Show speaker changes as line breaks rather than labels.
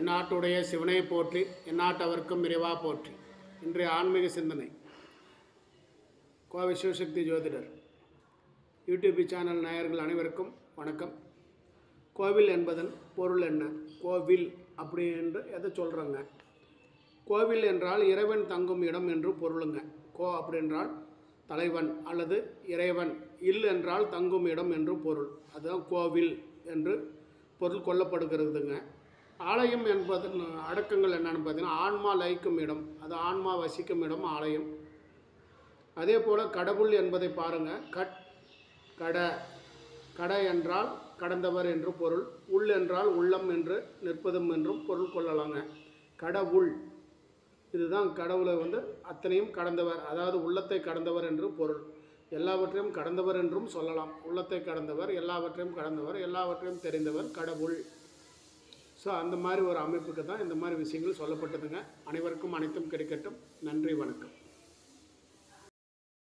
எந்நாட்டுடைய சிவனை போற்றி எந்நாட்டவர்க்கும் இறைவா போற்றி இன்றைய ஆன்மீக சிந்தனை கோவை சிவசக்தி ஜோதிடர் யூடியூப் சேனல் நேயர்கள் அனைவருக்கும் வணக்கம் கோவில் என்பதன் பொருள் என்ன கோவில் அப்படி என்று எதை சொல்கிறோங்க கோவில் என்றால் இறைவன் தங்கும் இடம் என்று பொருளுங்க கோ அப்படின்றால் தலைவன் அல்லது இறைவன் இல் என்றால் தங்கும் இடம் என்று பொருள் அதுதான் கோவில் என்று பொருள் கொள்ளப்படுகிறதுங்க ஆலயம் என்பதன் அடக்கங்கள் என்னன்னு பார்த்தீங்கன்னா ஆன்மா லயிக்கும் இடம் அது ஆன்மா வசிக்கும் இடம் ஆலயம் அதே போல் கடவுள் என்பதை பாருங்கள் கட் கட கட என்றால் கடந்தவர் என்று பொருள் உள் என்றால் உள்ளம் என்று நிற்பதும் என்றும் பொருள் கொள்ளலாங்க கடவுள் இதுதான் கடவுளை வந்து அத்தனையும் கடந்தவர் அதாவது உள்ளத்தை கடந்தவர் என்று பொருள் எல்லாவற்றையும் கடந்தவர் என்றும் சொல்லலாம் உள்ளத்தை கடந்தவர் எல்லாவற்றையும் கடந்தவர் எல்லாவற்றையும் தெரிந்தவர் கடவுள் ஸோ அந்த மாதிரி ஒரு அமைப்புக்கு தான் இந்த மாதிரி விஷயங்கள் சொல்லப்பட்டதுங்க அனைவருக்கும் அனைத்தும் கிடைக்கட்டும் நன்றி வணக்கம்